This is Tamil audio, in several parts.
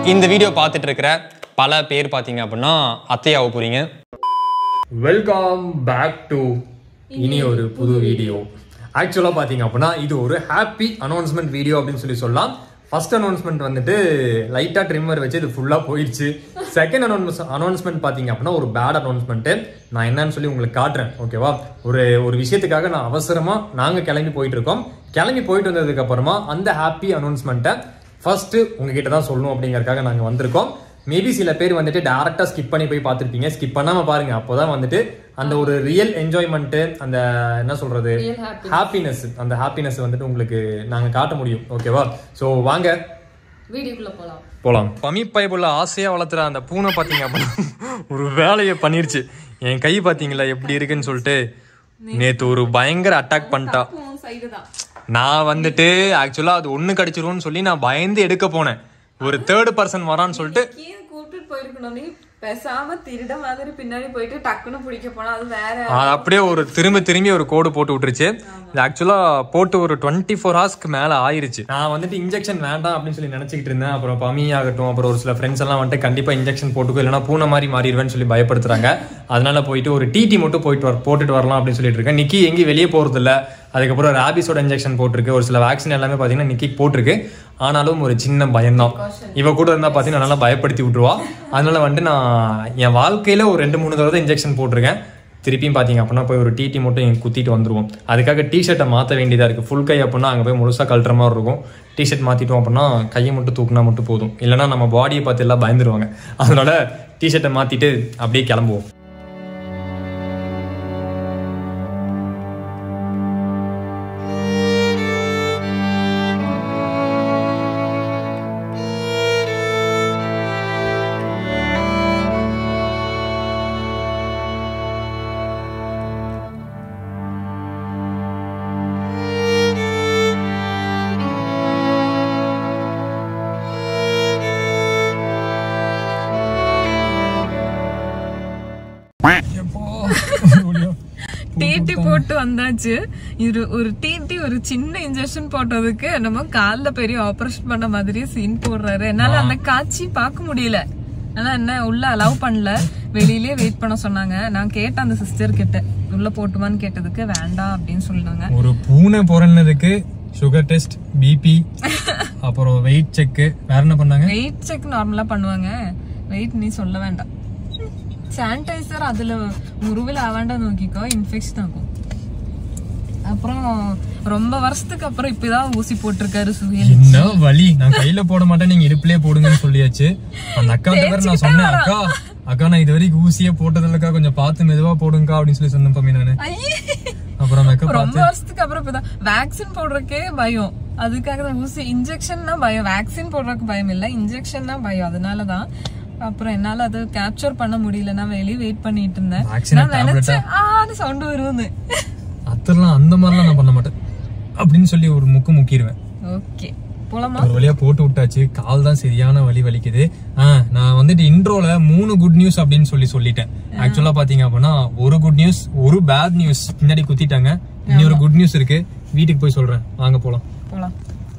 இந்த வீடியோ பார்த்துட்டு இருக்கிற பல பேர் பார்த்தீங்க அப்படின்னா அத்தையாவ போறீங்க வெல்கம் பேக் டு இனி ஒரு புது வீடியோ ஆக்சுவலாக பார்த்தீங்க அப்படின்னா இது ஒரு ஹாப்பி அனௌன்ஸ்மெண்ட் வீடியோ அப்படின்னு சொல்லி சொல்லலாம் ஃபர்ஸ்ட் அனௌன்ஸ்மெண்ட் வந்துட்டு லைட்டாக ட்ரிம்மர் வச்சு இது ஃபுல்லாக போயிடுச்சு செகண்ட் அனௌன்ஸ் அனௌன்ஸ்மெண்ட் பார்த்தீங்க அப்படின்னா ஒரு பேட் அனௌன்ஸ்மெண்ட்டு நான் என்னன்னு சொல்லி உங்களுக்கு காட்டுறேன் ஓகேவா ஒரு ஒரு விஷயத்துக்காக நான் அவசரமாக நாங்கள் கிளம்பி போயிட்டு இருக்கோம் கிளம்பி போயிட்டு வந்ததுக்கு அப்புறமா அந்த ஹாப்பி அனௌன்ஸ்மெண்ட்டை ஃபர்ஸ்ட் உங்ககிட்ட தான் சொல்லணும் அப்படிங்கறதுக்காக நாங்கள் வந்திருக்கோம் மேபி சில பேர் வந்துட்டு டேரக்டா ஸ்கிப் பண்ணி போய் பார்த்துருப்பீங்க ஸ்கிப் பண்ணாம பாருங்க அப்போதான் வந்துட்டு அந்த ஒரு ரியல் என்ஜாய்மெண்ட் அந்த என்ன சொல்றது ஹாப்பினஸ் அந்த ஹாப்பினஸ் வந்துட்டு உங்களுக்கு நாங்க காட்ட முடியும் ஓகேவா சோ வாங்க வீடியோக்குள்ள போலாம் போலாம் பமி பைப்புள்ள ஆசையா வளர்த்துற அந்த பூனை பாத்தீங்க அப்படின்னா ஒரு வேலையை பண்ணிருச்சு என் கை பாத்தீங்களா எப்படி இருக்குன்னு சொல்லிட்டு நேத்து ஒரு பயங்கர அட்டாக் பண்ணிட்டா சைடு தான் நான் வந்துட்டு ஆக்சுவலா அது ஒண்ணு கடிச்சிரும்னு சொல்லி நான் பயந்து எடுக்க போனேன் ஒரு தேர்ட் பர்சன் வரான்னு சொல்லிட்டு கீழே கூப்பிட்டு போயிருக்கணும் நீ பேசாம திருட மாதிரி பின்னாடி போயிட்டு டக்குன்னு பிடிக்க போனா அது வேற அது அப்படியே ஒரு திரும்ப திரும்பி ஒரு கோடு போட்டு விட்டுருச்சு இது ஆக்சுவலா போட்டு ஒரு டுவெண்ட்டி ஃபோர் ஹவர்ஸ்க்கு மேல ஆயிருச்சு நான் வந்துட்டு இன்ஜெக்ஷன் வேண்டாம் அப்படின்னு சொல்லி நினைச்சிட்டு இருந்தேன் அப்புறம் பமி ஆகட்டும் அப்புறம் ஒரு சில ஃப்ரெண்ட்ஸ் எல்லாம் வந்துட்டு கண்டிப்பா இன்ஜெக்ஷன் போட்டுக்கோ இல்லைன்னா பூனை மாதிரி மாறிடுவேன்னு சொல்லி பயப்படுத்துறாங்க அதனால போயிட்டு ஒரு டிடி மட்டும் போயிட்டு வர போட்டுட்டு வரலாம் அப்படின்னு சொல்லிட்டு இருக்கேன் நிக்கி எங்கேயும் வெளியே போறது இல்ல அதுக்கப்புறம் ரேபிஸோட இன்ஜெக்ஷன் போட்டிருக்கு ஒரு சில வேக்சின் எல்லாமே பாத்தீங்கன்னா நிக்கி போட்டிருக்கு ஆனாலும் ஒரு சின்ன பயம்தான் இவ கூட இருந்தா பாத்தீங்கன்னா நல்லா பயப்படுத்தி விட்டுருவா அதனால வந்துட்டு நான் என் வாழ்க்கையில ஒரு ரெண்டு மூணு தடவை இன்ஜெக்ஷன் போட்டிருக்கேன் திருப்பியும் பார்த்தீங்க அப்படின்னா போய் ஒரு டிடி மட்டும் இங்க குத்திட்டு வந்துருவோம் அதுக்காக டிஷர்ட்டை மாற்ற வேண்டியதாக இருக்குது ஃபுல் கை அப்படின்னா அங்கே போய் முழுசாக கழட்டுற மாதிரி இருக்கும் டிஷர்ட் மாற்றிட்டோம் அப்படின்னா கையை மட்டும் தூக்குனா மட்டும் போதும் இல்லைன்னா நம்ம பாடியை பார்த்து எல்லாம் பயந்துருவாங்க அதனால டிஷர்ட்டை மாற்றிட்டு அப்படியே கிளம்புவோம் டிடி போட்டு வந்தாச்சு இது ஒரு டிடி ஒரு சின்ன இன்ஜெக்ஷன் போட்டதுக்கு நம்ம கால்ல பெரிய ஆபரேஷன் பண்ண மாதிரி சீன் போடுறாரு என்னால அந்த காட்சி பார்க்க முடியல ஆனா என்ன உள்ள அலோவ் பண்ணல வெளியிலே வெயிட் பண்ண சொன்னாங்க நான் கேட்டேன் அந்த சிஸ்டர் கிட்ட உள்ள போட்டுமான்னு கேட்டதுக்கு வேண்டாம் அப்படின்னு சொன்னாங்க ஒரு பூனை பிறந்ததுக்கு சுகர் டெஸ்ட் பிபி அப்புறம் வெயிட் செக்கு வேற என்ன பண்ணாங்க வெயிட் செக் நார்மலா பண்ணுவாங்க வெயிட் நீ சொல்ல வேண்டாம் சானிடைசர் அதுல முருவில் ஆவாண்டா நோக்கிக்கோ இன்ஃபெக்ஷன் ஆகும் அப்புறம் ரொம்ப வருஷத்துக்கு அப்புறம் இப்பதான் ஊசி போட்டிருக்காரு சுயல் என்ன வலி நான் கையில போட மாட்டேன் நீங்க இடுப்புலயே போடுங்கன்னு சொல்லியாச்சு அந்த அக்கா வேற நான் சொன்னேன் அக்கா அக்கா நான் இது வரைக்கும் ஊசியே போட்டதில்லக்கா கொஞ்சம் பார்த்து மெதுவா போடுங்கக்கா அப்படின்னு சொல்லி சொன்னேன் பம்மி நானு ஐயே! அப்புறம் அந்த அக்கா ரொம்ப வருஷத்துக்கு அப்புறம் இப்பதான் வேக்சின் போடுறதுக்கே பயம் அதுக்காக தான் ஊசி இன்ஜெக்ஷன்னா பயம் வேக்சின் போடுறதுக்கு பயம் இல்ல இன்ஜெக்ஷன்னா பயம் அதனாலதான் அப்புறம் என்னால அது கேப்சர் பண்ண முடியல நான் வெளியே வெயிட் பண்ணிட்டு இருந்தேன் Vaccine நான் நினைச்சேன் ஆன்னு சவுண்ட் வரும்னு அத்தர்லாம் அந்த மாதிரிலாம் நான் பண்ண மாட்டேன் அப்படின்னு சொல்லி ஒரு முக்கு முக்கிடுவேன் ஓகே போலாமா ஒரு வழியா போட்டு விட்டாச்சு கால் தான் சரியான வலி வலிக்குது ஆ, நான் வந்துட்டு இன்ட்ரோல மூணு குட் நியூஸ் அப்படின்னு சொல்லி சொல்லிட்டேன் ஆக்சுவலா பாத்தீங்க அப்படின்னா ஒரு குட் நியூஸ் ஒரு பேட் நியூஸ் பின்னாடி குத்திட்டாங்க இனி ஒரு குட் நியூஸ் இருக்கு வீட்டுக்கு போய் சொல்றேன் வாங்க போலாம் போலாம்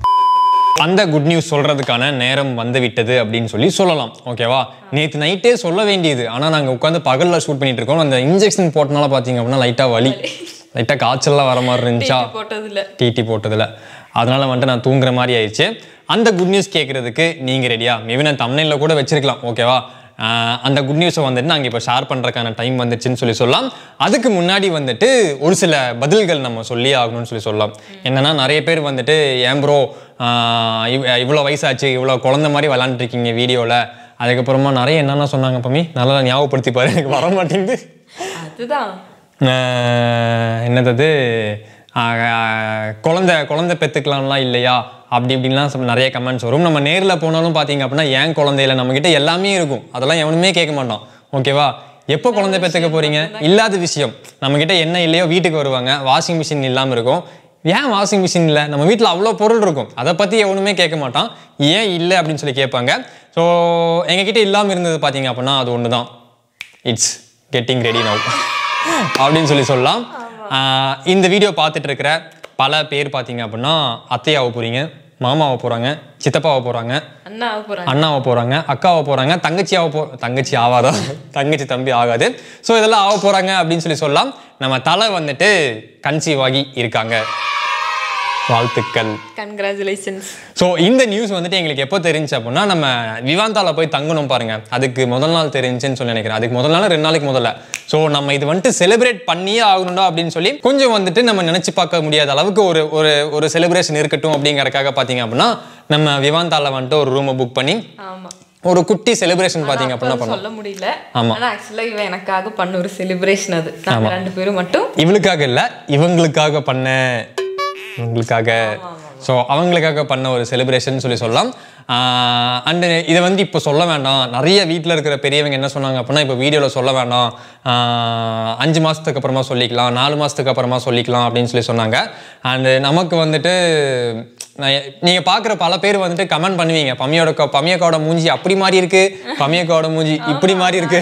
அந்த குட் நியூஸ் சொல்றதுக்கான நேரம் வந்து விட்டது அப்படின்னு சொல்லி சொல்லலாம் ஓகேவா நேத்து நைட்டே சொல்ல வேண்டியது ஆனா நாங்க உட்காந்து பகல்ல ஷூட் பண்ணிட்டு இருக்கோம் அந்த இன்ஜெக்ஷன் போட்டனால பாத்தீங்க அப்படின்னா லைட்டா வலி லைட்டா காய்ச்சல்லாம் வர மாதிரி இருந்துச்சா போட்டதுல டிடி போட்டதுல அதனால வந்துட்டு நான் தூங்குற மாதிரி ஆயிடுச்சு அந்த குட் நியூஸ் கேட்கறதுக்கு நீங்க ரெடியா மேபி நான் தமிழ்ல கூட வச்சிருக்கலாம் ஓகேவா ஆஹ் அந்த குட் நியூஸை வந்துட்டு நாங்கள் இப்போ ஷேர் பண்ணுறதுக்கான டைம் வந்துச்சுன்னு சொல்லி சொல்லலாம் அதுக்கு முன்னாடி வந்துட்டு ஒரு சில பதில்கள் நம்ம சொல்லி ஆகணும்னு சொல்லி சொல்லலாம் என்னன்னா நிறைய பேர் வந்துட்டு ஏன் ப்ரோ இவ்வளோ வயசாச்சு இவ்வளோ குழந்த மாதிரி விளாண்டுருக்கீங்க வீடியோவில் அதுக்கப்புறமா நிறைய என்னென்ன சொன்னாங்க பம்மி நல்லா ஞாபகப்படுத்தி பாரு எனக்கு வர மாட்டேங்குது அதுதான் ஆஹ் என்னது ஆஹ் ஆஹ் குழந்தை குழந்தை பெற்றுக்கலாம்லாம் இல்லையா அப்படி இப்படின்லாம் some நிறைய கமெண்ட்ஸ் வரும் நம்ம நேரில் போனாலும் பார்த்தீங்க அப்படின்னா ஏன் குழந்தையில நம்மக்கிட்ட எல்லாமே இருக்கும் அதெல்லாம் எவனுமே கேட்க மாட்டான் ஓகேவா எப்போ குழந்தை பெற்றுக்க போறீங்க இல்லாத விஷயம் நம்மக்கிட்ட என்ன இல்லையோ வீட்டுக்கு வருவாங்க வாஷிங் மிஷின் இல்லாமல் இருக்கும் ஏன் வாஷிங் மிஷின் இல்லை நம்ம வீட்டில் அவ்வளோ பொருள் இருக்கும் அதை பற்றி எவனுமே கேட்க மாட்டான் ஏன் இல்லை அப்படின்னு சொல்லி கேட்பாங்க ஸோ எங்ககிட்ட இல்லாமல் இருந்தது பார்த்தீங்க அப்படின்னா அது ஒன்று தான் இட்ஸ் கெட்டிங் ரெடி நவ் அப்படின்னு சொல்லி சொல்லலாம் ஆஹ் இந்த வீடியோ பார்த்துட்டு இருக்கிற பல பேர் பார்த்தீங்க அப்படின்னா அத்தையாக போகிறீங்க மாமாவை போகிறாங்க சித்தப்பாவை போகிறாங்க அண்ணா ஆக போறாங்க அண்ணாவை போகிறாங்க அக்காவை போகிறாங்க தங்கச்சி ஆக போ தங்கச்சி ஆவாதா தங்கச்சி தம்பி ஆகாது ஸோ இதெல்லாம் ஆக போகிறாங்க அப்படின்னு சொல்லி சொல்லலாம் நம்ம தலை வந்துட்டு கன்சீவ் ஆகி இருக்காங்க வாழ்த்துக்கள் கங்க்ராச்சுலேஷன்ஸ் ஸோ இந்த நியூஸ் வந்துட்டு எங்களுக்கு எப்போ தெரிஞ்சு அப்படின்னா நம்ம விவாந்தால போய் தங்கணும் பாருங்க அதுக்கு முதல் நாள் தெரிஞ்சுன்னு சொல்லி நினைக்கிறேன் அதுக்கு முதல் நாள் ரெண்டு நாளைக்கு முதல்ல ஸோ நம்ம இது வந்துட்டு செலிப்ரேட் பண்ணியே ஆகணும்டா அப்படின்னு சொல்லி கொஞ்சம் வந்துட்டு நம்ம நினைச்சு பார்க்க முடியாத அளவுக்கு ஒரு ஒரு ஒரு செலிப்ரேஷன் இருக்கட்டும் அப்படிங்கறக்காக பார்த்தீங்க அப்படின்னா நம்ம விவாந்தால வந்துட்டு ஒரு ரூமை புக் பண்ணி ஆமா ஒரு குட்டி செலிப்ரேஷன் பார்த்தீங்க அப்படின்னா அப்ப சொல்ல முடியல ஆமா. ஆனா ஆக்சுவலா இவன் எனக்காக பண்ண ஒரு செலிப்ரேஷன் அது நாங்க ரெண்டு பேரும் மட்டும் இவளுக்காக இல்லை இவங்களுக்காக பண்ண இவங்களுக்காக ஸோ அவங்களுக்காக பண்ண ஒரு செலிப்ரேஷன் சொல்லி சொல்லலாம் அண்டு இதை வந்து இப்போ சொல்ல வேண்டாம் நிறைய வீட்டில் இருக்கிற பெரியவங்க என்ன சொன்னாங்க அப்படின்னா இப்போ வீடியோவில் சொல்ல வேண்டாம் ஆஹ் அஞ்சு மாதத்துக்கு அப்புறமா சொல்லிக்கலாம் நாலு மாதத்துக்கு அப்புறமா சொல்லிக்கலாம் அப்படின்னு சொல்லி சொன்னாங்க அண்டு நமக்கு வந்துட்டு நான் நீங்கள் பார்க்குற பல பேர் வந்துட்டு கமெண்ட் பண்ணுவீங்க பம்மியோட க- பம்மியக்காவோட மூஞ்சி அப்படி மாதிரி இருக்கு பம்மியக்காவோட மூஞ்சி இப்படி மாதிரி இருக்கு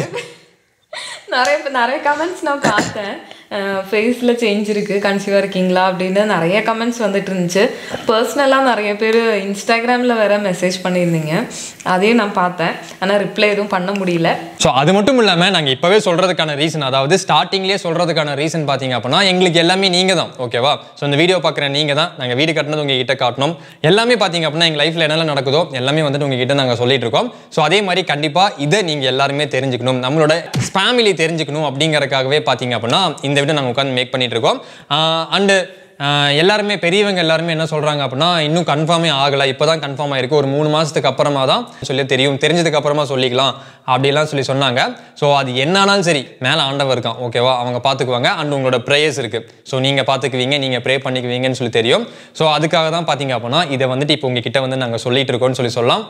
நிறைய பே- நிறைய கமெண்ட்ஸ் நான் பார்த்தேன் ஃபேஸில் சேஞ்ச் இருக்கு கன்சீவாக இருக்கீங்களா அப்படின்னு நிறைய கமெண்ட்ஸ் வந்துட்டு இருந்துச்சு பர்சனலாக நிறைய பேர் இன்ஸ்டாகிராமில் வேற மெசேஜ் பண்ணியிருந்தீங்க அதையும் நான் பார்த்தேன் ஆனால் ரிப்ளை எதுவும் பண்ண முடியல ஸோ அது மட்டும் இல்லாமல் நாங்கள் இப்போவே சொல்கிறதுக்கான ரீசன் அதாவது ஸ்டார்டிங்லேயே சொல்கிறதுக்கான ரீசன் பார்த்தீங்க அப்படின்னா எங்களுக்கு எல்லாமே நீங்கள் தான் ஓகேவா ஸோ இந்த வீடியோ பார்க்குற நீங்கள் தான் நாங்கள் வீடு கட்டினது உங்கள் கிட்ட காட்டணும் எல்லாமே பார்த்தீங்க அப்படின்னா எங்கள் லைஃப்பில் என்னெல்லாம் நடக்குதோ எல்லாமே வந்துட்டு உங்ககிட்ட நாங்கள் சொல்லிட்டு இருக்கோம் ஸோ அதே மாதிரி கண்டிப்பாக இதை நீங்கள் எல்லாருமே தெரிஞ்சுக்கணும் நம்மளோட ஃபேமிலி தெரிஞ்சுக்கணும் அப்படிங்கறதுக்காகவே பார்த்தீங்க அப்படின்னா இந்த வீடியோ நாங்கள் உட்காந்து மேக் பண்ணிட்டு இருக்கோம் அண்டு ஆஹ் எல்லாருமே பெரியவங்க எல்லாருமே என்ன சொல்றாங்க அப்படின்னா இன்னும் கன்ஃபார்மே ஆகலை இப்போதான் கன்ஃபார்ம் ஆயிருக்கு ஒரு மூணு மாசத்துக்கு அப்புறமா தான் சொல்லி தெரியும் தெரிஞ்சதுக்கு அப்புறமா சொல்லிக்கலாம் அப்படிலாம் சொல்லி சொன்னாங்க ஸோ அது என்னானாலும் சரி மேலே ஆண்டவர் இருக்கான் ஓகேவா அவங்க பார்த்துக்குவாங்க அண்ட் உங்களோட ப்ரேயர்ஸ் இருக்கு ஸோ நீங்கள் பார்த்துக்குவீங்க நீங்கள் ப்ரே பண்ணிக்குவீங்கன்னு சொல்லி தெரியும் ஸோ அதுக்காக தான் பார்த்தீங்க அப்படின்னா இதை வந்துட்டு இப்போ உங்ககிட்ட வந்து நாங்கள் சொல்லிட்டு இருக்கோம்னு சொல்லி சொல்லலாம்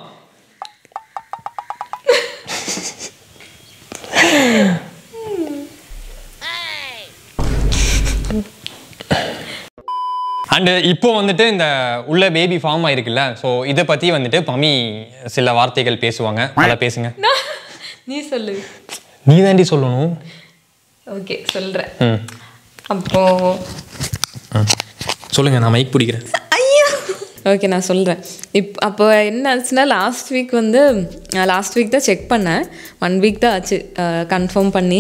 அண்டு இப்போ வந்துட்டு இந்த உள்ள பேபி ஃபார்ம் ஆயிருக்குல்ல ஸோ இதை பற்றி வந்துட்டு பமி சில வார்த்தைகள் பேசுவாங்க அதை பேசுங்க நீ சொல்லு நீ தாண்டி சொல்லணும் ஓகே சொல்கிறேன் ம் அப்போ சொல்லுங்க நான் மைக் பிடிக்கிறேன் ஓகே நான் சொல்கிறேன் இப் அப்போ என்ன ஆச்சுன்னா லாஸ்ட் வீக் வந்து லாஸ்ட் வீக் தான் செக் பண்ணேன் ஒன் வீக் தான் ஆச்சு கன்ஃபார்ம் பண்ணி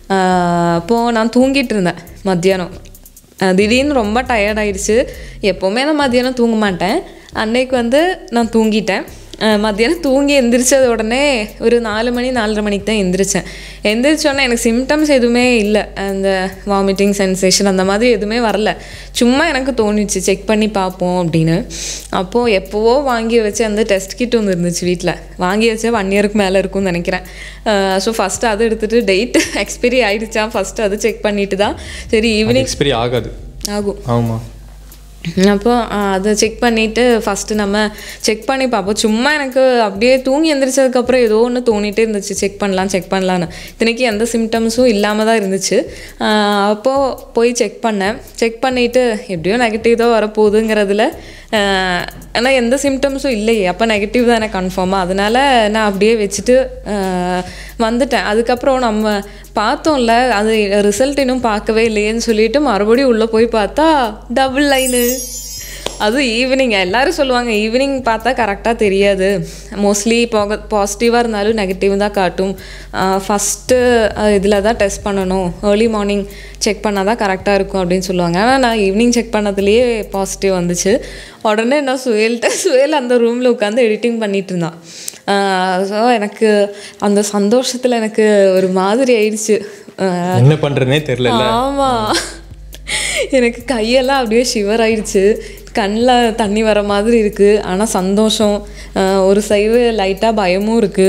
அப்போது நான் தூங்கிட்டு இருந்தேன் மத்தியானம் அஹ் திடீர்னு ரொம்ப டயர்ட் ஆயிடுச்சு எப்போவுமே நான் மத்தியானம் தூங்க மாட்டேன் அன்னைக்கு வந்து நான் தூங்கிட்டேன் அஹ் மத்தியானம் தூங்கி எந்திரிச்சது உடனே ஒரு நாலு மணி நாலரை மணிக்கு தான் எந்திரிச்சேன் எந்திரிச்சோடனே எனக்கு சிம்டம்ஸ் எதுவுமே இல்லை அந்த வாமிட்டிங் சென்சேஷன் அந்த மாதிரி எதுவுமே வரல சும்மா எனக்கு தோணுச்சு செக் பண்ணி பார்ப்போம் அப்படின்னு அப்போது எப்போவோ வாங்கி வச்ச அந்த டெஸ்ட் கிட் ஒன்று இருந்துச்சு வீட்டில் வாங்கி வச்ச ஒன் இயருக்கு மேலே இருக்கும்னு நினைக்கிறேன் ஸோ ஃபஸ்ட்டு அதை எடுத்துகிட்டு டேட் எக்ஸ்பைரி ஆயிடுச்சா ஃபஸ்ட்டு அது செக் பண்ணிட்டு தான் சரி ஈவினிங் எக்ஸ்பீரி ஆகாது ஆகும் ஆமாம் அப்போ அஹ், அதை செக் பண்ணிவிட்டு ஃபஸ்ட்டு நம்ம செக் பண்ணி பார்ப்போம் சும்மா எனக்கு அப்படியே தூங்கி எந்திரிச்சதுக்கப்புறம் ஏதோ ஒன்று தோணிகிட்டே இருந்துச்சு செக் பண்ணலாம் செக் பண்ணலான்னு இத்தனைக்கு எந்த சிம்டம்ஸும் இல்லாமல் தான் இருந்துச்சு அஹ், அப்போது போய் செக் பண்ணேன் செக் பண்ணிவிட்டு எப்படியோ நெகட்டிவ் தான் வரப்போகுதுங்கிறதுல ஆனால் எந்த சிம்டம்ஸும் இல்லையே அப்போ நெகட்டிவ் தானே கன்ஃபார்மாக அதனால நான் அப்படியே வச்சுட்டு அஹ், வந்துட்டேன் அதுக்கப்புறம் நம்ம பார்த்தோம்ல அது ரிசல்ட் இன்னும் பார்க்கவே இல்லையேன்னு சொல்லிட்டு மறுபடியும் உள்ளே போய் பார்த்தா டபுள் லைனு அதுவும் ஈவினிங் எல்லாரும் சொல்லுவாங்க ஈவினிங் பார்த்தா கரெக்டாக தெரியாது மோஸ்ட்லி போக பாசிட்டிவாக இருந்தாலும் நெகட்டிவ் தான் காட்டும் ஃபஸ்ட்டு இதில் தான் டெஸ்ட் பண்ணணும் ஏர்லி மார்னிங் செக் பண்ணால் தான் கரெக்டாக இருக்கும் அப்படின்னு சொல்லுவாங்க ஆனால் நான் ஈவினிங் செக் பண்ணதுலேயே பாசிட்டிவ் வந்துச்சு உடனே நான் சுயல்கிட்ட சுயல் அந்த ரூமில் உட்காந்து எடிட்டிங் பண்ணிட்டு இருந்தான் ஸோ எனக்கு அந்த சந்தோஷத்தில் எனக்கு ஒரு மாதிரி ஆயிடுச்சு ஆஹ் என்ன பண்ணுறதுனே தெரில ஆமா எனக்கு கையெல்லாம் அப்படியே ஷிவர் ஆயிடுச்சு கண்ணில் தண்ணி வர மாதிரி இருக்கு ஆனால் சந்தோஷம் ஆஹ் ஒரு சைடு லைட்டாக பயமும் இருக்கு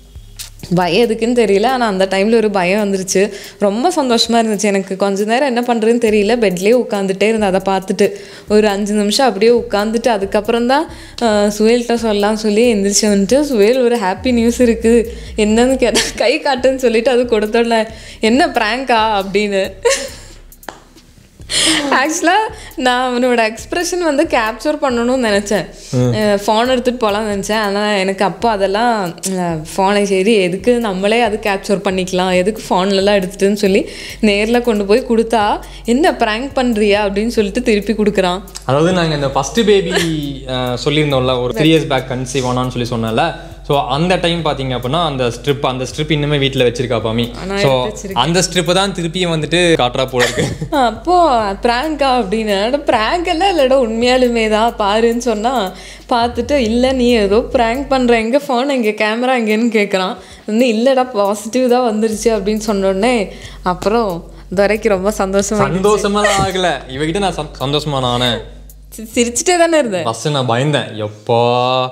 பயம் எதுக்குன்னு தெரியல ஆனால் அந்த டைமில் ஒரு பயம் வந்துருச்சு ரொம்ப சந்தோஷமாக இருந்துச்சு எனக்கு கொஞ்ச நேரம் என்ன பண்ணுறதுன்னு தெரியல பெட்லேயே உட்காந்துட்டே இருந்தேன் அதை பார்த்துட்டு ஒரு அஞ்சு நிமிஷம் அப்படியே உட்காந்துட்டு அதுக்கப்புறம் தான் சுவேல்கிட்ட சொல்லலாம் சொல்லி எந்திரிச்சு வந்துட்டு சுவேல் ஒரு ஹாப்பி நியூஸ் இருக்குது என்னன்னு கேட்டால் கை காட்டுன்னு சொல்லிட்டு அது கொடுத்தோடல என்ன ப்ராங்கா அப்படின்னு ஆக்சுவலாக நான் அவனோட எக்ஸ்பிரஷன் வந்து கேப்சர் பண்ணணும்னு நினச்சேன் ஃபோன் எடுத்துகிட்டு போகலாம்னு நினச்சேன் ஆனால் எனக்கு அப்போ அதெல்லாம் ஃபோனை சரி எதுக்கு நம்மளே அது கேப்சர் பண்ணிக்கலாம் எதுக்கு ஃபோன்லலாம் எடுத்துட்டுன்னு சொல்லி நேரில் கொண்டு போய் கொடுத்தா என்ன ப்ராங்க் பண்ணுறியா அப்படின்னு சொல்லிட்டு திருப்பி கொடுக்குறான் அதாவது நாங்கள் இந்த ஃபர்ஸ்ட் பேபி சொல்லியிருந்தோம்ல ஒரு த்ரீ இயர்ஸ் பேக் கன்சீவ் ஆனான்னு சொல்லி சொன்னேன்ல ஸோ அந்த டைம் பார்த்தீங்க அப்படின்னா அந்த ஸ்ட்ரிப் அந்த ஸ்ட்ரிப் இன்னுமே வீட்டில் வச்சிருக்கா பாமி ஸோ அந்த ஸ்ட்ரிப்பை தான் திருப்பியும் வந்துட்டு காட்டுறா போல இருக்கு அப்போ ப்ராங்கா அப்படின்னு ப்ராங்க் எல்லாம் இல்லைடா உண்மையாலுமே தான் பாருன்னு சொன்னா பார்த்துட்டு இல்லை நீ ஏதோ ப்ராங்க் பண்ற எங்க ஃபோன் எங்க கேமரா எங்கேன்னு கேட்குறான் வந்து இல்லைடா பாசிட்டிவ் தான் வந்துருச்சு அப்படின்னு சொன்னோடனே அப்புறம் துரைக்கு ரொம்ப சந்தோஷமா சந்தோஷமா ஆகல இவகிட்ட நான் சந்- சந்தோஷமா நானே சி- சிரிச்சிட்டே தானே இருந்தேன் ஃபர்ஸ்ட் நான் பயந்தேன் எப்பா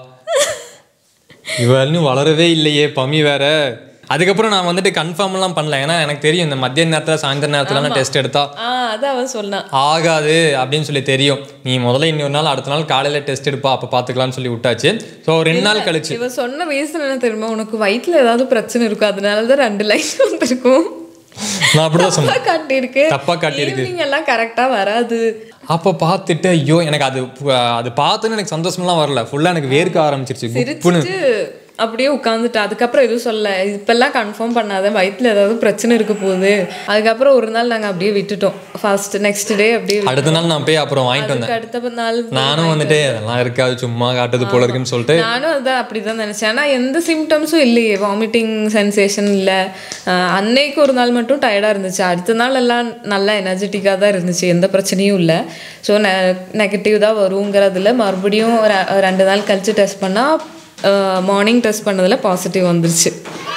இவ இன்னும் வளரவே இல்லையே பமி வேற அதுக்கப்புறம் நான் வந்துட்டு கன்ஃபார்ம் எல்லாம் பண்ணல ஏன்னா எனக்கு தெரியும் இந்த மத்திய நேரத்துல சாயந்தர நேரத்துல டெஸ்ட் எடுத்தா ஆ அதான் அவன் சொன்னான் ஆகாது அப்படின்னு சொல்லி தெரியும் நீ முதல்ல இன்னொரு நாள் அடுத்த நாள் காலையில டெஸ்ட் எடுப்பா அப்ப பாத்துக்கலாம்னு சொல்லி விட்டாச்சு ஸோ ரெண்டு நாள் கழிச்சு இவன் சொன்ன ரீசன் என்ன தெரியுமா உனக்கு வயிற்றுல ஏதாவது பிரச்சனை இருக்கும் அதனால தான் ரெண்டு லைன் வந்திருக்கும் நான் அப்படிதான் சொன்னேன் தப்பா காட்டியிருக்கு தப்பா காட்டியிருக்கு. Evening எல்லாம் கரெக்டா வராது அப்ப பார்த்துட்டு ஐயோ எனக்கு அது அது பார்த்துன்னு எனக்கு சந்தோஷமெல்லாம் வரல ஃபுல்லா எனக்கு வேர்க்க ஆரம்பிச்சிருச்சு குப்புன்னு சிரிச்சிட்டு அப்படியே உட்காந்துட்டு அதுக்கப்புறம் எதுவும் சொல்ல இப்பெல்லாம் கன்ஃபார்ம் பண்ணாத வயிற்றுல ஏதாவது பிரச்சனை இருக்க போகுது அதுக்கப்புறம் ஒரு நாள் நாங்க அப்படியே விட்டுட்டோம் ஃபர்ஸ்ட் நெக்ஸ்ட் டே அப்படியே விட்டுட்டோம். அடுத்த நாள் நான் போய் அப்புறம் வாங்கிட்டு வந்தேன் அதுக்கு அடுத்த நாள் நானும் வந்துட்டு அதெல்லாம் இருக்காது சும்மா காட்டுது போல இருக்குன்னு சொல்லிட்டு நானும் அதான் அப்படிதான் நினைச்சேன் ஆனா எந்த சிம்டம்ஸும் இல்லையே வாமிட்டிங் சென்சேஷன் இல்ல அஹ் அன்னைக்கு ஒரு நாள் மட்டும் டயர்டா இருந்துச்சு அடுத்த நாள் எல்லாம் நல்லா எனர்ஜெட்டிக்காக தான் இருந்துச்சு எந்த பிரச்சனையும் இல்லை ஸோ நெகட்டிவ் தான் வருங்கிறதுல மறுபடியும் ஒரு ஒரு ரெண்டு நாள் கழிச்சு டெஸ்ட் பண்ணா மார்னிங் டெஸ்ட் பண்ணதுல பாசிட்டிவ் வந்துருச்சு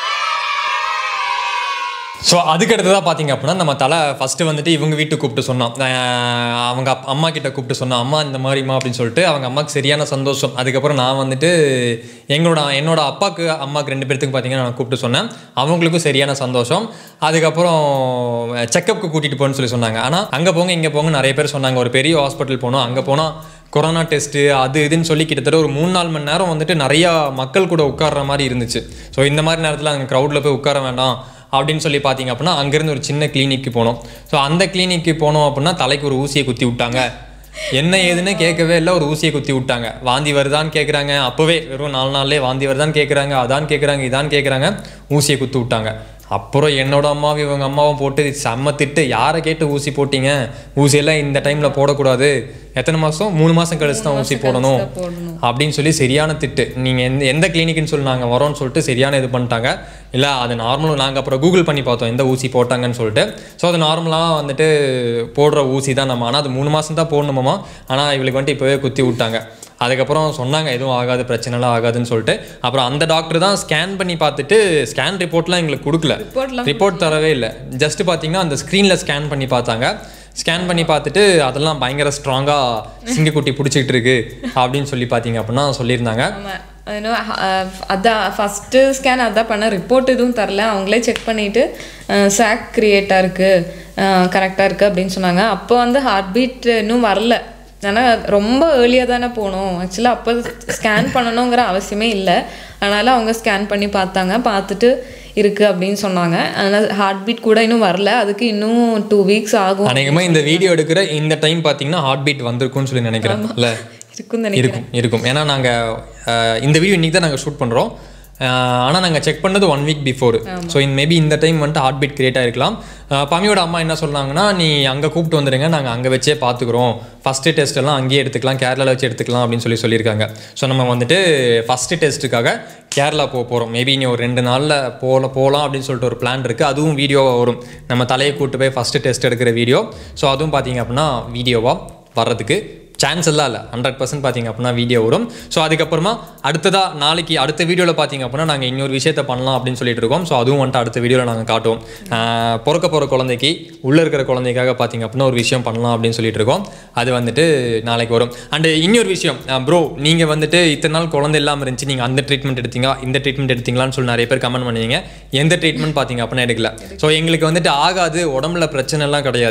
ஸோ அதுக்கு அடுத்ததாக பார்த்தீங்க அப்படின்னா நம்ம தலை ஃபஸ்ட்டு வந்துட்டு இவங்க வீட்டுக்கு கூப்பிட்டு சொன்னோம் அஹ் அவங்க அப்- அம்மா கிட்ட கூப்பிட்டு சொன்னோம் அம்மா இந்த மாதிரிம்மா அப்படின்னு சொல்லிட்டு அவங்க அம்மாவுக்கு சரியான சந்தோஷம் அதுக்கப்புறம் நான் வந்துட்டு எங்களோட என்னோட அப்பாவுக்கு அம்மாவுக்கு ரெண்டு பேர்த்துக்கு பார்த்தீங்கன்னா நான் கூப்பிட்டு சொன்னேன் அவங்களுக்கும் சரியான சந்தோஷம் அதுக்கப்புறம் செக்கப்புக்கு கூட்டிகிட்டு போகணும்னு சொல்லி சொன்னாங்க ஆனால் அங்கே போங்க இங்கே போங்க நிறைய பேர் சொன்னாங்க ஒரு பெரிய ஹாஸ்பிட்டல் போனோம் அங்கே போனால் கொரோனா டெஸ்ட்டு அது இதுன்னு சொல்லி கிட்டத்தட்ட ஒரு மூணு நாலு மணி நேரம் வந்துட்டு நிறையா மக்கள் கூட உட்கார்ற மாதிரி இருந்துச்சு ஸோ இந்த மாதிரி நேரத்தில் அங்கே க்ரௌடில் போய் உட்கார வேண்டாம் அப்படின்னு சொல்லி பார்த்தீங்க அப்படின்னா அங்கேருந்து ஒரு சின்ன கிளினிக்கு போனோம் ஸோ அந்த கிளினிக்கு போனோம் அப்படின்னா தலைக்கு ஒரு ஊசியை குத்தி விட்டாங்க என்ன ஏதுன்னு கேட்கவே இல்லை ஒரு ஊசியை குத்தி விட்டாங்க வாந்தி வருதான்னு கேட்குறாங்க அப்போவே வெறும் நாலு நாள்லேயே வாந்தி வருதான்னு கேட்குறாங்க அதான் கேட்குறாங்க இதான் கேட்குறாங்க ஊசியை குத்தி விட்டாங்க அப்புறம் என்னோட அம்மாவும் இவங்க அம்மாவும் போட்டு செம்ம திட்டு யாரை கேட்டு ஊசி போட்டீங்க ஊசியெல்லாம் இந்த டைமில் போடக்கூடாது எத்தனை மாதம் மூணு மாதம் கழிச்சு தான் ஊசி போடணும் அப்படின்னு சொல்லி சரியான திட்டு நீங்கள் எந்த எந்த கிளினிக்னு சொல்லி நாங்கள் வரோம்னு சொல்லிட்டு சரியான இது பண்ணிட்டாங்க இல்லை அது நார்மலாக நாங்கள் அப்புறம் கூகுள் பண்ணி பார்த்தோம் எந்த ஊசி போட்டாங்கன்னு சொல்லிட்டு ஸோ அது நார்மலாக வந்துட்டு போடுற ஊசி தான் நம்ம ஆனால் அது மூணு மாதம் தான் போடணுமாமா ஆனால் இவளுக்கு வந்துட்டு இப்போவே குத்தி விட்டாங்க அதுக்கப்புறம் சொன்னாங்க எதுவும் ஆகாது பிரச்சனைலாம் ஆகாதுன்னு சொல்லிட்டு அப்புறம் அந்த டாக்டர் தான் ஸ்கேன் பண்ணி பார்த்துட்டு ஸ்கேன் ரிப்போர்ட்லாம் எங்களுக்கு கொடுக்கல ரிப்போர்ட் தரவே இல்லை ஜஸ்ட் பார்த்தீங்கன்னா அந்த ஸ்க்ரீனில் ஸ்கேன் பண்ணி பார்த்தாங்க ஸ்கேன் பண்ணி பார்த்துட்டு அதெல்லாம் பயங்கர ஸ்ட்ராங்காக சிங்கக்குட்டி பிடிச்சிக்கிட்டு இருக்கு அப்படின்னு சொல்லி பார்த்தீங்க அப்படின்னா சொல்லியிருந்தாங்க ஆமா இன்னும் அதான் ஃபஸ்ட்டு ஸ்கேன் அதான் பண்ண ரிப்போர்ட் எதுவும் தரல அவங்களே செக் பண்ணிட்டு சாக் கிரியேட்டாக இருக்குது கரெக்டாக இருக்குது அப்படின்னு சொன்னாங்க அப்போ வந்து ஹார்ட் பீட் இன்னும் வரல ஏன்னா ரொம்ப ஏர்லியாக தானே போகணும் ஆக்சுவலாக அப்போ ஸ்கேன் பண்ணணுங்கிற அவசியமே இல்லை அதனால் அவங்க ஸ்கேன் பண்ணி பார்த்தாங்க பார்த்துட்டு இருக்குது அப்படின்னு சொன்னாங்க அதனால் ஹார்ட் பீட் கூட இன்னும் வரல அதுக்கு இன்னும் டூ வீக்ஸ் ஆகும் அநேகமாக இந்த வீடியோ எடுக்கிற இந்த டைம் பார்த்தீங்கன்னா ஹார்ட் பீட் வந்திருக்கும்னு சொல்லி நினைக்கிறேன் இல்லை இருக்குன்னு நினைக்கிறேன் இருக்கும் இருக்கும் ஏன்னா நாங்கள் இந்த வீடியோ இன்னைக்கு தான் நாங்கள் ஷூட் பண்ணுறோம் ஆனால் நாங்கள் செக் பண்ணது one week before so in maybe இந்த டைம் வந்துட்டு ஹார்ட் பீட் கிரியேட் ஆகிருக்கலாம் பமியோட அம்மா என்ன சொன்னாங்கன்னா நீ அங்கே கூப்பிட்டு வந்துடுங்க நாங்கள் அங்கே வச்சே பார்த்துக்குறோம் ஃபஸ்ட்டு டெஸ்ட் எல்லாம் அங்கேயே எடுத்துக்கலாம் கேரளாவில் வச்சு எடுத்துக்கலாம் அப்படின்னு சொல்லி சொல்லியிருக்காங்க ஸோ நம்ம வந்துட்டு ஃபஸ்ட்டு டெஸ்ட்டுக்காக கேரளா போக போகிறோம் மேபி நீ ஒரு ரெண்டு நாளில் போல போகலாம் அப்படின்னு சொல்லிட்டு ஒரு பிளான் இருக்குது அதுவும் வீடியோவாக வரும் நம்ம தலையை கூட்டு போய் ஃபஸ்ட்டு டெஸ்ட் எடுக்கிற வீடியோ ஸோ அதுவும் பார்த்தீங்க அப்படின்னா வீடியோவாக வர்றதுக்கு சான்ஸ் எல்லாம் இல்லை ஹண்ட்ரட் பர்சன்ட் பார்த்தீங்க அப்படின்னா வீடியோ வரும் ஸோ அதுக்கப்புறமா அடுத்ததா நாளைக்கு அடுத்த வீடியோவில் பார்த்தீங்க அப்படின்னா நாங்கள் இன்னொரு விஷயத்தை பண்ணலாம் அப்படின்னு சொல்லிட்டு இருக்கோம் ஸோ அதுவும் வந்துட்டு அடுத்த வீடியோவில் நாங்கள் காட்டுவோம் ஆஹ் பிறக்க போகிற குழந்தைக்கு உள்ளே இருக்கிற குழந்தைக்காக பார்த்தீங்க அப்படின்னா ஒரு விஷயம் பண்ணலாம் அப்படின்னு சொல்லிட்டு இருக்கோம் அது வந்துட்டு நாளைக்கு வரும் அண்டு இன்னொரு விஷயம் ப்ரோ நீங்கள் வந்துட்டு இத்தனை நாள் குழந்தை இல்லாமல் இருந்துச்சு நீங்கள் அந்த ட்ரீட்மெண்ட் எடுத்தீங்க இந்த ட்ரீட்மெண்ட் எடுத்தீங்களான்னு சொல்லி நிறைய பேர் கமெண்ட் பண்ணுவீங்க எந்த ட்ரீட்மெண்ட் பார்த்தீங்க அப்படின்னா எடுக்கல ஸோ எங்களுக்கு வந்துட்டு ஆகாது உடம்புல பிரச்சனை எல்லாம் கிடையாது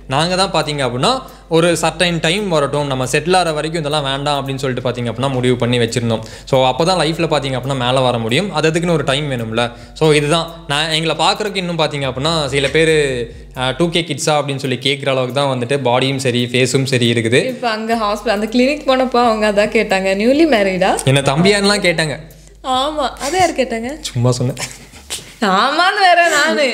நாங்கள் தான் பார்த்தீங்க அப்படின்னா ஒரு சர்டைன் டைம் வரட்டும் நம்ம செட்டில் ஆகிற வரைக்கும் இதெல்லாம் வேண்டாம் அப்படின்னு சொல்லிட்டு பார்த்தீங்க அப்படின்னா முடிவு பண்ணி வச்சிருந்தோம் ஸோ அப்போ தான் லைஃப்பில் பார்த்தீங்க அப்படின்னா மேலே வர முடியும் அது அதுக்குன்னு ஒரு டைம் வேணும்ல ஸோ இதுதான் நான் எங்களை பார்க்குறதுக்கு இன்னும் பார்த்தீங்க அப்படின்னா சில பேர் டூ கே கிட்ஸா அப்படின்னு சொல்லி கேட்குற அளவுக்கு தான் வந்துட்டு பாடியும் சரி ஃபேஸும் சரி இருக்குது இப்போ அங்க ஹாஸ்பிட்டல் அந்த கிளினிக் போனப்போ அவங்க அதான் கேட்டாங்க நியூலி மேரிடா என்ன தம்பியான்லாம் கேட்டாங்க ஆமா அதை யார் கேட்டாங்க சும்மா சொன்னேன் ஆமான்னு வேற நானு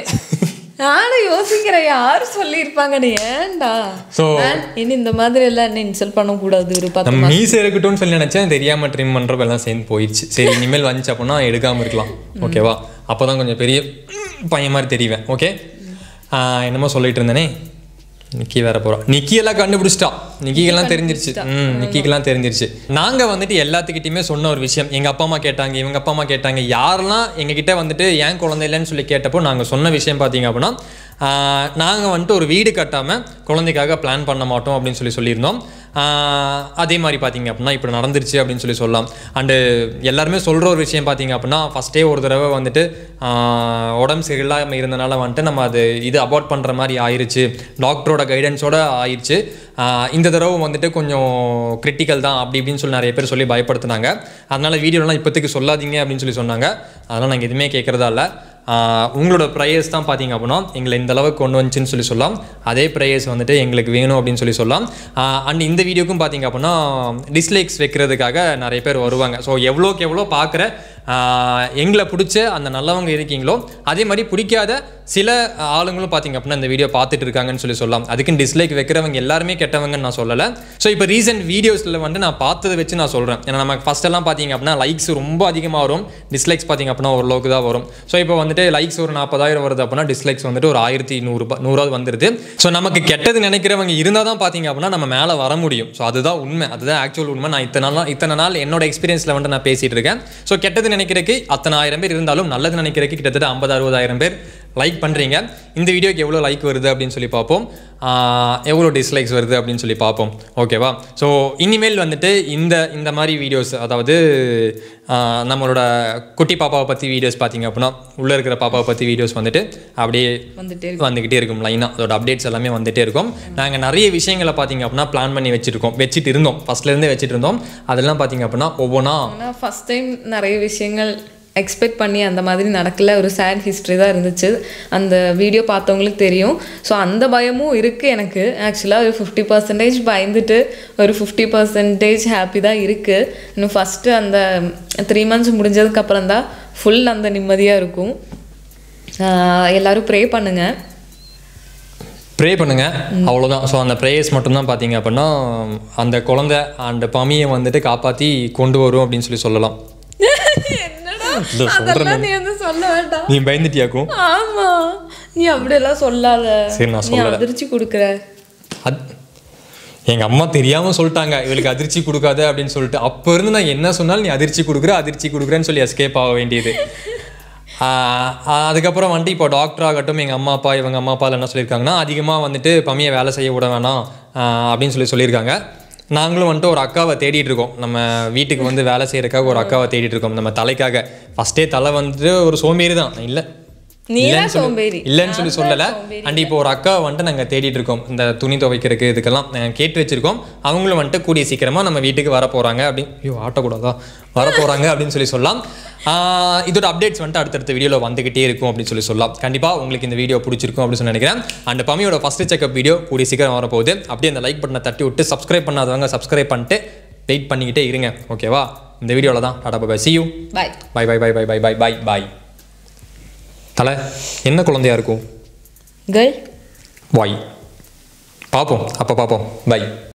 நானும் யோசிக்கிறேன் யார் சொல்லியிருப்பாங்க நீ ஏன்டா So- Man, இனி இந்த மாதிரி எல்லாம் என்ன இன்சல்ட் பண்ணக்கூடாது ஒரு பத்து நம்ம மீசை இருக்கட்டும்னு சொல்லி நினைச்சேன் தெரியாம ட்ரிம் பண்றப்ப எல்லாம் சேர்ந்து போயிடுச்சு சரி இனிமேல் வந்துச்சு அப்படின்னா எடுக்காம இருக்கலாம் ஓகேவா அப்பதான் கொஞ்சம் பெரிய பையன் மாதிரி தெரிவேன் ஓகே என்னமோ சொல்லிட்டு இருந்தேனே நிக்கி வேற போறா நிக்கி எல்லாம் கண்டுபிடிச்சிட்டா நிக்கிக்கெல்லாம் தெரிஞ்சிருச்சு ம் நிக்கிக்கெல்லாம் தெரிஞ்சிருச்சு நாங்க வந்துட்டு எல்லாத்துக்கிட்டையுமே சொன்ன ஒரு விஷயம் எங்க அப்பா அம்மா கேட்டாங்க இவங்க அப்பா அம்மா கேட்டாங்க யாரெல்லாம் எங்க கிட்ட வந்துட்டு ஏன் குழந்தை இல்லைன்னு சொல்லி கேட்டப்போ நாங்க சொன்ன விஷயம் பாத்தீங்க அப்படின்னா ஆஹ், நாங்க வந்துட்டு ஒரு வீடு கட்டாம குழந்தைக்காக பிளான் பண்ண மாட்டோம் அப்படின்னு சொல்லி சொல்லியிருந்தோம் ஆஹ், அதே மாதிரி பார்த்தீங்க அப்படின்னா இப்படி நடந்துருச்சு அப்படின்னு சொல்லி சொல்லலாம் அண்டு எல்லாருமே சொல்கிற ஒரு விஷயம் பார்த்தீங்க அப்படின்னா ஃபஸ்ட்டே ஒரு தடவை வந்துட்டு ஆஹ், உடம்பு சரியில்லாமல் இருந்தனால வந்துட்டு நம்ம அது இது அபார்ட் பண்ணுற மாதிரி ஆயிருச்சு டாக்டரோட கைடன்ஸோட ஆயிடுச்சு ஆஹ், இந்த தடவை வந்துட்டு கொஞ்சம் கிரிட்டிக்கல் தான் அப்படி இப்படின்னு சொல்லி நிறைய பேர் சொல்லி பயப்படுத்துனாங்க அதனால வீடியோலாம் இப்போதைக்கு சொல்லாதீங்க அப்படின்னு சொல்லி சொன்னாங்க அதனால் நாங்கள் எதுவுமே கேட்குறதா இல்லை ஆஹ் உங்களோட ப்ரேயர்ஸ் தான் பார்த்தீங்க அப்படின்னா எங்களை இந்த அளவுக்கு கொண்டு வந்துச்சுன்னு சொல்லி சொல்லலாம் அதே ப்ரேயர்ஸ் வந்துட்டு எங்களுக்கு வேணும் அப்படின்னு சொல்லி சொல்லலாம் அண்ட் இந்த வீடியோக்கும் பார்த்தீங்க அப்படின்னா டிஸ்லைக்ஸ் வைக்கிறதுக்காக நிறைய பேர் வருவாங்க ஸோ எவ்வளோக்கு எவ்வளோ பார்க்குற எங்களை பிடிச்ச அந்த நல்லவங்க இருக்கீங்களோ அதே மாதிரி பிடிக்காத சில ஆளுங்களும் பார்த்தீங்க அப்படின்னா இந்த வீடியோ பார்த்துட்டு இருக்காங்கன்னு சொல்லி சொல்லலாம் அதுக்குன்னு டிஸ்லைக் வைக்கிறவங்க எல்லாருமே கெட்டவங்கன்னு நான் சொல்லலை ஸோ இப்போ ரீசெண்ட் வீடியோஸில் வந்து நான் பார்த்ததை வச்சு நான் சொல்கிறேன் ஏன்னா நமக்கு ஃபர்ஸ்ட் எல்லாம் பார்த்தீங்க அப்படின்னா லைக்ஸ் ரொம்ப அதிகமாக வரும் டிஸ்லைக்ஸ் பார்த்தீங்க அப்படின்னா ஓரளவுக்கு தான் வரும் ஸோ இப்போ வந்துட்டு லைக்ஸ் ஒரு நாற்பதாயிரம் வருது அப்படின்னா டிஸ்லைக்ஸ் வந்துட்டு ஒரு ஆயிரத்தி நூறு நூறாவது வந்துருது ஸோ நமக்கு கெட்டது நினைக்கிறவங்க இருந்தால் தான் பார்த்தீங்க அப்படின்னா நம்ம மேலே வர முடியும் ஸோ அதுதான் உண்மை அதுதான் ஆக்சுவல் உண்மை நான் இத்தனை நாள் இத்தனை நாள் என்னோட எக்ஸ்பீரியன்ஸில் வந்து நான் பேசிட்டு இருக்கேன் ஸோ கெட்டது நினைக்கிறதுக்கு அத்தனை ஆயிரம் பேர் இருந்தாலும் நல்லது நினைக்கிறதுக்கு கிட்டத்தட்ட ஐம்பது அறுபதாயிரம் பேர் லைக் பண்ணுறீங்க இந்த வீடியோக்கு எவ்வளோ லைக் வருது அப்படின்னு சொல்லி பார்ப்போம் ஆஹ் எவ்வளோ டிஸ்லைக்ஸ் வருது அப்படின்னு சொல்லி பார்ப்போம் ஓகேவா ஸோ இனிமேல் வந்துட்டு இந்த இந்த மாதிரி வீடியோஸ் அதாவது ஆஹ் நம்மளோட குட்டி பாப்பாவை பற்றி வீடியோஸ் பார்த்தீங்க அப்படின்னா உள்ளே இருக்கிற பாப்பாவை பற்றி வீடியோஸ் வந்துட்டு அப்படியே வந்துட்டே வந்துக்கிட்டே இருக்கும் லைனாக அதோட அப்டேட்ஸ் எல்லாமே வந்துட்டே இருக்கும் நாங்கள் நிறைய விஷயங்களை பார்த்தீங்க அப்படின்னா பிளான் பண்ணி வச்சுருக்கோம் வச்சுட்டு இருந்தோம் ஃபர்ஸ்ட்லேருந்தே வச்சுட்டு இருந்தோம் அதெல்லாம் பார்த்தீங்க அப்படின்னா ஒவ்வொன்றா ஆனால் ஃபஸ்ட் டைம் நிறைய விஷயங்கள் எக்ஸ்பெக்ட் பண்ணி அந்த மாதிரி நடக்கல ஒரு சேட் ஹிஸ்ட்ரி தான் இருந்துச்சு அந்த வீடியோ பார்த்தவங்களுக்கு தெரியும் ஸோ அந்த பயமும் இருக்குது எனக்கு ஆக்சுவலாக ஒரு ஃபிஃப்டி பர்சன்டேஜ் பயந்துட்டு ஒரு ஃபிஃப்டி பர்சன்டேஜ் ஹாப்பி தான் இருக்குது இன்னும் ஃபஸ்ட்டு அந்த த்ரீ மந்த்ஸ் முடிஞ்சதுக்கப்புறம் தான் ஃபுல் அந்த நிம்மதியாக இருக்கும் ஆஹ் எல்லாரும் ப்ரே பண்ணுங்கள் ப்ரே பண்ணுங்க அவ்வளோதான் ஸோ அந்த ப்ரேயர்ஸ் மட்டும்தான் பார்த்தீங்க அப்படின்னா அந்த குழந்தை அந்த பமியை வந்துட்டு காப்பாற்றி கொண்டு வரும் அப்படின்னு சொல்லி சொல்லலாம் என்னடா இல்ல, சொல்றேன் அதெல்லாம் நீ வந்து சொல்ல வேண்டாம் நீ பயந்துட்டியாக்கும் ஆமா நீ அப்படியெல்லாம் சொல்லாத சரி, நான் நீ சொல்லல. அதிர்ச்சி கொடுக்குற அது எங்கள் அம்மா தெரியாமல் சொல்லிட்டாங்க இவளுக்கு அதிர்ச்சி கொடுக்காத அப்படின்னு சொல்லிட்டு அப்போ இருந்து நான் என்ன சொன்னாலும் நீ அதிர்ச்சி கொடுக்குற அதிர்ச்சி கொடுக்குறேன்னு சொல்லி எஸ்கேப் ஆக வேண்டியது ஆஹ் ஆஹ் அதுக்கப்புறம் வந்துட்டு இப்போ டாக்டர் ஆகட்டும் எங்கள் அம்மா அப்பா இவங்க அம்மா அப்பா என்ன சொல்லியிருக்காங்கன்னா அதிகமாக வந்துட்டு பம்மியை வேலை செய்ய விட வேணாம் ஆஹ் அப்படின்னு சொல்லி சொல்லியிருக்காங்க நாங்களும் வந்துட்டு ஒரு அக்காவை தேடிட்டு இருக்கோம் நம்ம வீட்டுக்கு வந்து வேலை செய்யறதுக்காக ஒரு அக்காவை தேடிட்டு இருக்கோம் நம்ம தலைக்காக ஃபஸ்ட்டே தலை வந்துட்டு ஒரு சோம்பேறி தான் இல்லை நீ இல்லைன்னு தான் சொல்லி- சோம்பேறி. இல்லைன்னு சொல்லி சொல்லலை அண்ட் இப்போ ஒரு அக்கா வந்துட்டு நாங்கள் தேடிட்டு இருக்கோம் இந்த துணி துவைக்கிறதுக்கு இதுக்கெல்லாம் நாங்கள் கேட்டு வச்சிருக்கோம் அவங்களும் வந்துட்டு கூடிய சீக்கிரமாக நம்ம வீட்டுக்கு வர போகிறாங்க அப்படின்னு ஐயோ ஆட்டக்கூடாதா வர போகிறாங்க அப்படின்னு சொல்லி சொல்லலாம் ஆஹ் இதோட அப்டேட்ஸ் வந்துட்டு அடுத்தடுத்த வீடியோவில் வந்துகிட்டே இருக்கும் அப்படின்னு சொல்லி சொல்லலாம் கண்டிப்பாக உங்களுக்கு இந்த வீடியோ பிடிச்சிருக்கும் அப்படின்னு சொல்லி நினைக்கிறேன் அண்ட் பமியோட ஃபஸ்ட்டு செக்அப் வீடியோ கூடிய சீக்கிரம் வரப்போகுது அப்படியே அந்த லைக் பட்டனை தட்டி விட்டு சப்ஸ்கிரைப் பண்ணாதவங்க சப்ஸ்கிரைப் பண்ணிட்டு வெயிட் பண்ணிக்கிட்டே இருங்க ஓகேவா இந்த வீடியோவில் தான் டாடா bye see you bye bye bye bye bye bye bye bye bye தலை என்ன குழந்தையா இருக்கும் கேர்ள் வாய் பார்ப்போம் அப்போ பார்ப்போம் பை